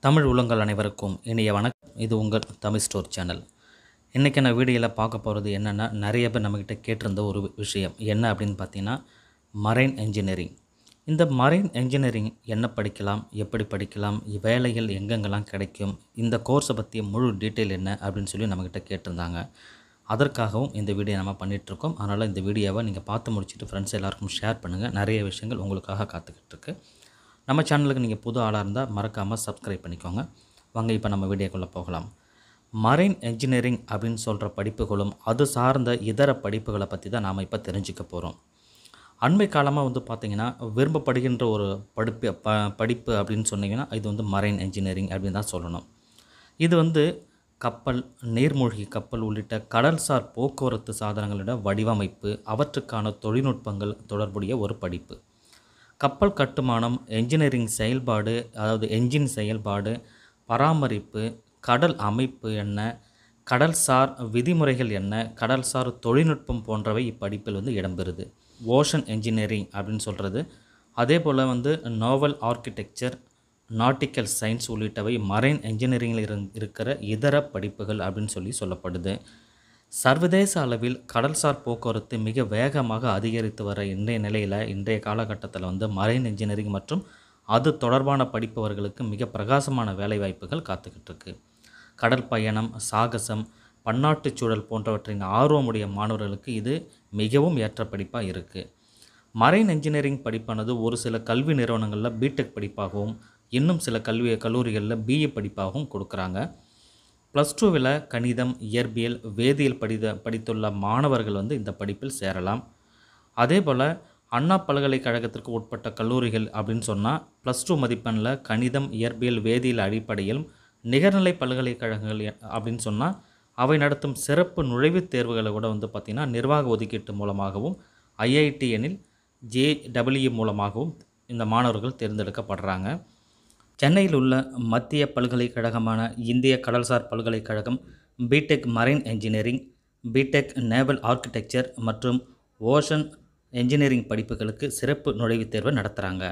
தமிழ் உள்ளங்கள் அனைவருக்கும் இனிய வணக்கம் இது உங்கள் தமிழ் ஸ்டோர் சேனல் இன்றைக்கி நான் வீடியோவில் பார்க்க போகிறது என்னென்னா நிறைய பேர் நம்மக்கிட்ட கேட்டிருந்த ஒரு விஷயம் என்ன அப்படின்னு பார்த்தீங்கன்னா மரைன் என்ஜினியரிங் இந்த மரைன் என்ஜினியரிங் என்ன படிக்கலாம் எப்படி படிக்கலாம் வேலைகள் எங்கெங்கெல்லாம் கிடைக்கும் இந்த கோர்ஸை பற்றிய முழு டீட்டெயில் என்ன அப்படின்னு சொல்லி நம்மக்கிட்ட கேட்டிருந்தாங்க அதற்காகவும் இந்த வீடியோ நம்ம பண்ணிகிட்ருக்கோம் அதனால் இந்த வீடியோவை நீங்கள் பார்த்து முடிச்சுட்டு ஃப்ரெண்ட்ஸ் எல்லாருக்கும் ஷேர் பண்ணுங்கள் நிறைய விஷயங்கள் உங்களுக்காக காத்துக்கிட்டு இருக்கு நம்ம சேனலுக்கு நீங்கள் புது ஆளாக இருந்தால் மறக்காமல் சப்ஸ்கிரைப் பண்ணிக்கோங்க வாங்க இப்போ நம்ம வீடியோக்குள்ளே போகலாம் மரைன் என்ஜினியரிங் அப்படின்னு சொல்கிற படிப்புகளும் அது சார்ந்த இதர படிப்புகளை பற்றி தான் நாம் இப்போ தெரிஞ்சுக்க போகிறோம் அண்மை காலமாக வந்து பார்த்திங்கன்னா விரும்பப்படுகின்ற ஒரு படிப்பு ப படிப்பு அப்படின்னு சொன்னீங்கன்னா இது வந்து மரைன் என்ஜினியரிங் அப்படின்னு தான் சொல்லணும் இது வந்து கப்பல் நீர்மூழ்கி கப்பல் உள்ளிட்ட கடல்சார் போக்குவரத்து சாதனங்களோட வடிவமைப்பு அவற்றுக்கான தொழில்நுட்பங்கள் தொடர்புடைய ஒரு படிப்பு கப்பல் கட்டுமானம் என்ஜினியரிங் செயல்பாடு அதாவது என்ஜின் செயல்பாடு பராமரிப்பு கடல் அமைப்பு என்ன கடல்சார் விதிமுறைகள் என்ன கடல்சார் தொழில்நுட்பம் போன்றவை இப்படிப்பில் வந்து இடம்பெறுது ஓஷன் என்ஜினியரிங் அப்படின்னு சொல்கிறது அதே போல் வந்து நோவல் ஆர்கிடெக்சர் நாட்டிக்கல் சயின்ஸ் உள்ளிட்டவை மரைன் என்ஜினியரிங்கில் இரு இருக்கிற இதர படிப்புகள் அப்படின்னு சொல்லி சொல்லப்படுது சர்வதேச அளவில் கடல்சார் போக்குவரத்து மிக வேகமாக அதிகரித்து வர இன்றைய நிலையில் இன்றைய காலகட்டத்தில் வந்து மரைன் இன்ஜினியரிங் மற்றும் அது தொடர்பான படிப்பவர்களுக்கு மிக பிரகாசமான வேலைவாய்ப்புகள் காத்துக்கிட்டு இருக்கு கடல் பயணம் சாகசம் பன்னாட்டுச் சூழல் போன்றவற்றின் ஆர்வமுடைய மாணவர்களுக்கு இது மிகவும் ஏற்ற படிப்பாக இருக்குது மரைன் இன்ஜினியரிங் படிப்பானது ஒரு சில கல்வி நிறுவனங்களில் பிடெக் படிப்பாகவும் இன்னும் சில கல்வி கல்லூரிகளில் பிஏ படிப்பாகவும் கொடுக்குறாங்க ப்ளஸ் டூவில் கணிதம் இயற்பியல் வேதியியல் படித படித்துள்ள மாணவர்கள் வந்து இந்த படிப்பில் சேரலாம் அதே போல் அண்ணா பல்கலைக்கழகத்திற்கு உட்பட்ட கல்லூரிகள் அப்படின்னு சொன்னால் ப்ளஸ் டூ மதிப்பெண்ணில் கணிதம் இயற்பியல் வேதியியல் அடிப்படையில் நிகர்நிலை பல்கலைக்கழகங்கள் எ- அப்படின்னு சொன்னால் அவை நடத்தும் சிறப்பு நுழைவுத் தேர்வுகளை கூட வந்து பார்த்திங்கன்னா நிர்வாக ஒதுக்கீட்டு மூலமாகவும் ஐஐடி எனில் ஜேடபிள்யூ மூலமாகவும் இந்த மாணவர்கள் தேர்ந்தெடுக்கப்படுறாங்க சென்னையில் உள்ள மத்திய பல்கலைக்கழகமான இந்திய கடல்சார் பல்கலைக்கழகம் BTech marine engineering BTech naval architecture மற்றும் ஓஷன் என்ஜினியரிங் படிப்புகளுக்கு சிறப்பு நுழைவுத் தேர்வை நடத்துகிறாங்க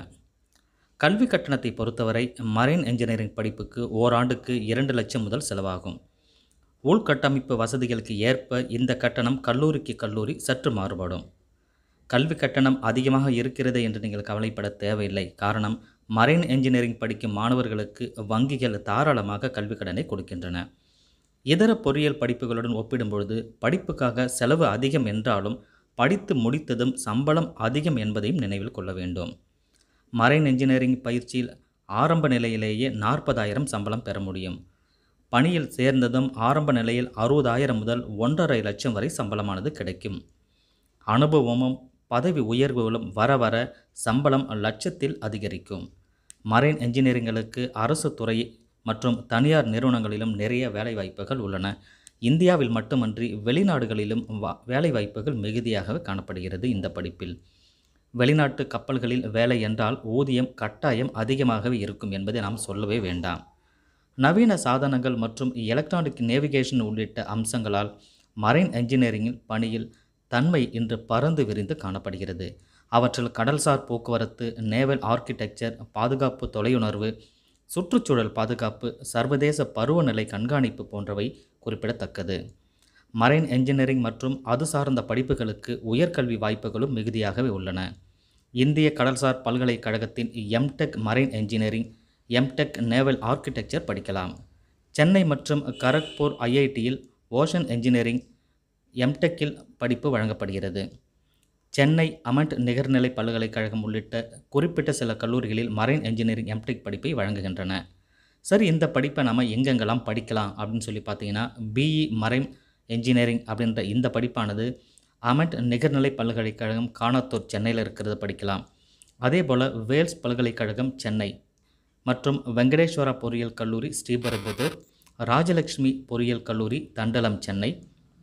கல்வி கட்டணத்தை பொறுத்தவரை மரைன் என்ஜினியரிங் படிப்புக்கு ஓராண்டுக்கு இரண்டு லட்சம் முதல் செலவாகும் உள்கட்டமைப்பு வசதிகளுக்கு ஏற்ப இந்த கட்டணம் கல்லூரிக்கு கல்லூரி சற்று மாறுபடும் கல்வி கட்டணம் அதிகமாக இருக்கிறது என்று நீங்கள் கவலைப்பட தேவையில்லை காரணம் மரைன் என்ஜினியரிங் படிக்கும் மாணவர்களுக்கு வங்கிகள் தாராளமாக கல்வி கடனை கொடுக்கின்றன இதர பொறியியல் படிப்புகளுடன் ஒப்பிடும்பொழுது படிப்புக்காக செலவு அதிகம் என்றாலும் படித்து முடித்ததும் சம்பளம் அதிகம் என்பதையும் நினைவில் கொள்ள வேண்டும் மரைன் என்ஜினியரிங் பயிற்சியில் ஆரம்ப நிலையிலேயே நாற்பதாயிரம் சம்பளம் பெற முடியும் பணியில் சேர்ந்ததும் ஆரம்ப நிலையில் அறுபதாயிரம் முதல் ஒன்றரை லட்சம் வரை சம்பளமானது கிடைக்கும் அனுபவமும் பதவி உயர்வுகளும் வர வர சம்பளம் லட்சத்தில் அதிகரிக்கும் மரைன் என்ஜினியரிங்களுக்கு அரசு துறை மற்றும் தனியார் நிறுவனங்களிலும் நிறைய வேலைவாய்ப்புகள் உள்ளன இந்தியாவில் மட்டுமன்றி வெளிநாடுகளிலும் வா- வேலைவாய்ப்புகள் மிகுதியாகவே காணப்படுகிறது இந்த படிப்பில் வெளிநாட்டு கப்பல்களில் வேலை என்றால் ஊதியம் கட்டாயம் அதிகமாகவே இருக்கும் என்பதை நாம் சொல்லவே வேண்டாம் நவீன சாதனங்கள் மற்றும் எலக்ட்ரானிக் நேவிகேஷன் உள்ளிட்ட அம்சங்களால் மரைன் என்ஜினியரிங்கில் பணியில் தன்மை இன்று பறந்து விரிந்து காணப்படுகிறது அவற்றில் கடல்சார் போக்குவரத்து நேவல் ஆர்கிடெக்சர் பாதுகாப்பு தொலையுணர்வு சுற்றுச்சூழல் பாதுகாப்பு சர்வதேச பருவநிலை கண்காணிப்பு போன்றவை குறிப்பிடத்தக்கது மரைன் என்ஜினியரிங் மற்றும் அது சார்ந்த படிப்புகளுக்கு உயர்கல்வி வாய்ப்புகளும் மிகுதியாகவே உள்ளன இந்திய கடல்சார் பல்கலைக்கழகத்தின் MTech marine engineering MTech naval architecture படிக்கலாம் சென்னை மற்றும் கரக்பூர் ஐஐடியில் ஓஷன் என்ஜினியரிங் எம்டெக்கில் படிப்பு வழங்கப்படுகிறது சென்னை அமண்ட் நிகர்நிலை பல்கலைக்கழகம் உள்ளிட்ட குறிப்பிட்ட சில கல்லூரிகளில் மரைன் என்ஜினியரிங் எம்டெக் படிப்பை வழங்குகின்றன சரி இந்த படிப்பை நம்ம எங்கெங்கெல்லாம் படிக்கலாம் அப்படின்னு சொல்லி பார்த்தீங்கன்னா பிஇ மரைன் என்ஜினியரிங் அப்படின்ற இந்த படிப்பானது அமண்ட் நிகர்நிலை பல்கலைக்கழகம் காணத்தூர் சென்னையில் இருக்கிறத படிக்கலாம் அதே போல் வேல்ஸ் பல்கலைக்கழகம் சென்னை மற்றும் வெங்கடேஸ்வரா பொறியியல் கல்லூரி ஸ்ரீபெரும்புதூர் ராஜலட்சுமி பொறியியல் கல்லூரி தண்டலம் சென்னை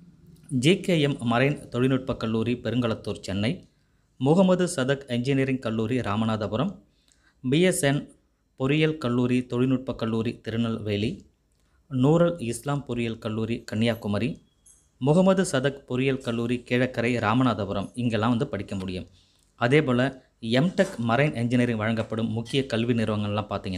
ஜேகேஎம் மரைன் தொழில்நுட்பக் கல்லூரி பெருங்களத்தூர் சென்னை முகமது சதக் என்ஜினியரிங் கல்லூரி ராமநாதபுரம் பிஎஸ்என் பொறியியல் கல்லூரி தொழில்நுட்பக் கல்லூரி திருநெல்வேலி நூரல் இஸ்லாம் பொறியியல் கல்லூரி கன்னியாகுமரி முகமது சதக் பொறியியல் கல்லூரி கீழக்கரை ராமநாதபுரம் இங்கெல்லாம் வந்து படிக்க முடியும் அதே போல் எம்டெக் மரைன் என்ஜினியரிங் வழங்கப்படும் முக்கிய கல்வி நிறுவனங்கள்லாம் பார்த்தீங்கன்னா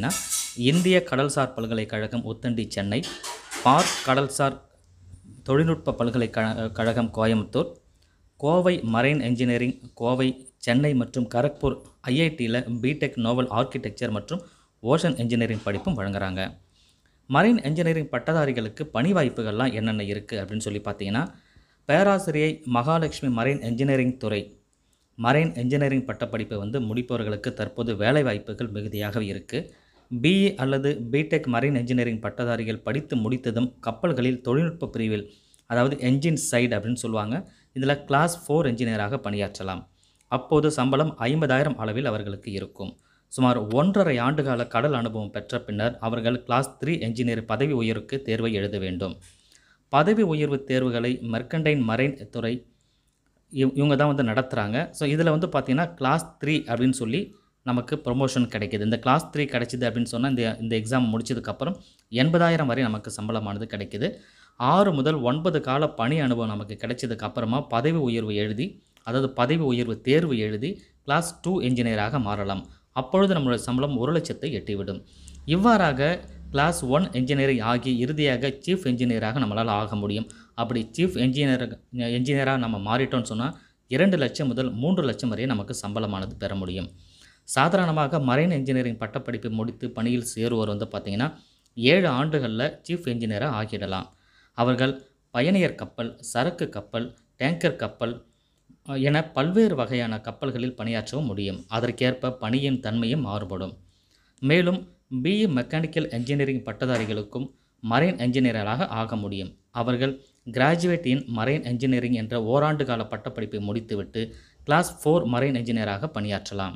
இந்திய கடல்சார் பல்கலைக்கழகம் உத்தண்டி சென்னை பார்க் கடல்சார் தொழில்நுட்ப பல்கலைக்கழக கழகம் கோயம்புத்தூர் கோவை மரைன் என்ஜினியரிங் கோவை சென்னை மற்றும் கரக்பூர் ஐஐடியில் பிடெக் நோவல் ஆர்கிடெக்சர் மற்றும் ஓஷன் என்ஜினியரிங் படிப்பும் வழங்குறாங்க மரைன் என்ஜினியரிங் பட்டதாரிகளுக்கு பணி வாய்ப்புகள்லாம் என்னென்ன இருக்குது அப்படின்னு சொல்லி பார்த்தீங்கன்னா பேராசிரியை மகாலட்சுமி மரைன் என்ஜினியரிங் துறை மரைன் என்ஜினியரிங் பட்டப்படிப்பை வந்து முடிப்பவர்களுக்கு தற்போது வேலை வாய்ப்புகள் மிகுதியாக இருக்குது பிஇ அல்லது பிடெக் மரைன் என்ஜினியரிங் பட்டதாரிகள் படித்து முடித்ததும் கப்பல்களில் தொழில்நுட்ப பிரிவில் அதாவது என்ஜின் சைடு அப்படின்னு சொல்லுவாங்க இதில் கிளாஸ் ஃபோர் என்ஜினியராக பணியாற்றலாம் அப்போது சம்பளம் ஐம்பதாயிரம் அளவில் அவர்களுக்கு இருக்கும் சுமார் ஒன்றரை ஆண்டுகால கடல் அனுபவம் பெற்ற பின்னர் அவர்கள் கிளாஸ் த்ரீ என்ஜினியர் பதவி உயர்வுக்கு தேர்வை எழுத வேண்டும் பதவி உயர்வு தேர்வுகளை மெர்கண்டைன் மரைன் துறை இவ் இவங்க தான் வந்து நடத்துகிறாங்க ஸோ இதில் வந்து பார்த்திங்கன்னா கிளாஸ் த்ரீ அப்படின்னு சொல்லி நமக்கு ப்ரொமோஷன் கிடைக்கிது இந்த கிளாஸ் த்ரீ கிடைச்சிது அப்படின்னு சொன்னால் இந்த இந்த எக்ஸாம் முடிச்சதுக்கப்புறம் எண்பதாயிரம் வரை நமக்கு சம்பளமானது கிடைக்கிது ஆறு முதல் ஒன்பது கால பணி அனுபவம் நமக்கு கிடைச்சதுக்கு அப்புறமா பதவி உயர்வு எழுதி அதாவது பதவி உயர்வு தேர்வு எழுதி கிளாஸ் டூ என்ஜினியராக மாறலாம் அப்பொழுது நம்மளுடைய சம்பளம் ஒரு லட்சத்தை எட்டிவிடும் இவ்வாறாக கிளாஸ் ஒன் என்ஜினியரிங் ஆகி இறுதியாக சீஃப் என்ஜினியராக நம்மளால் ஆக முடியும் அப்படி சீஃப் என்ஜினியர் என்ஜினியராக நம்ம மாறிட்டோம்னு சொன்னால் இரண்டு லட்சம் முதல் மூன்று லட்சம் வரை நமக்கு சம்பளமானது பெற முடியும் சாதாரணமாக மரைன் என்ஜினியரிங் பட்டப்படிப்பை முடித்து பணியில் சேருவோர் வந்து பார்த்திங்கன்னா ஏழு ஆண்டுகளில் சீஃப் என்ஜினியராக ஆகிடலாம் அவர்கள் பயணியர் கப்பல் சரக்கு கப்பல் டேங்கர் கப்பல் அஹ், என பல்வேறு வகையான கப்பல்களில் பணியாற்றவும் முடியும் அதற்கேற்ப பணியின் தன்மையும் மாறுபடும் மேலும் பிஇ மெக்கானிக்கல் என்ஜினியரிங் பட்டதாரிகளுக்கும் மரைன் என்ஜினியராக ஆக முடியும் அவர்கள் கிராஜுவேட் இன் மரைன் என்ஜினியரிங் என்ற ஓராண்டு கால பட்டப்படிப்பை முடித்துவிட்டு கிளாஸ் ஃபோர் மரைன் என்ஜினியராக பணியாற்றலாம்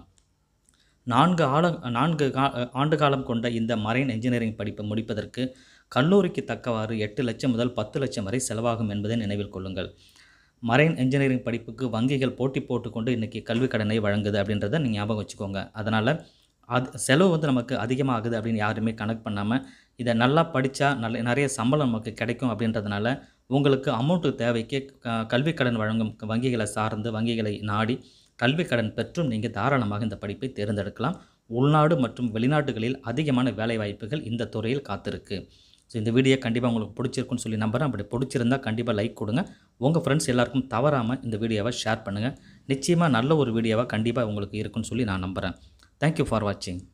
நான்கு ஆல நான்கு கா ஆண்டு காலம் கொண்ட இந்த மரைன் என்ஜினியரிங் படிப்பை முடிப்பதற்கு கல்லூரிக்கு தக்கவாறு எட்டு லட்சம் முதல் பத்து லட்சம் வரை செலவாகும் என்பதை நினைவில் கொள்ளுங்கள் மரைன் என்ஜினியரிங் படிப்புக்கு வங்கிகள் போட்டி போட்டுக்கொண்டு இன்றைக்கி கல்விக் கடனை வழங்குது அப்படின்றத நீங்கள் ஞாபகம் வச்சுக்கோங்க அதனால் அது செலவு வந்து நமக்கு அதிகமாகுது அப்படின்னு யாருமே கணக்கு பண்ணாமல் இதை நல்லா படித்தா நல்ல நிறைய சம்பளம் நமக்கு கிடைக்கும் அப்படின்றதுனால உங்களுக்கு அமௌண்ட்டு தேவைக்கு க- கல்விக் கடன் வழங்கும் வங்கிகளை சார்ந்து வங்கிகளை நாடி கல்விக் கடன் பெற்றும் நீங்கள் தாராளமாக இந்த படிப்பை தேர்ந்தெடுக்கலாம் உள்நாடு மற்றும் வெளிநாடுகளில் அதிகமான வேலை வாய்ப்புகள் இந்த துறையில் காத்திருக்கு ஸோ இந்த வீடியோ கண்டிப்பாக உங்களுக்கு பிடிச்சிருக்குன்னு சொல்லி நம்புறேன் அப்படி பிடிச்சிருந்தா கண்டிப்பாக லைக் கொடுங்க உங்கள் ஃப்ரெண்ட்ஸ் எல்லாருக்கும் தவறாமல் இந்த வீடியோவை ஷேர் பண்ணுங்கள் நிச்சயமாக நல்ல ஒரு வீடியோவாக கண்டிப்பாக உங்களுக்கு இருக்குன்னு சொல்லி நான் நம்புகிறேன் தேங்க்யூ ஃபார் வாட்சிங்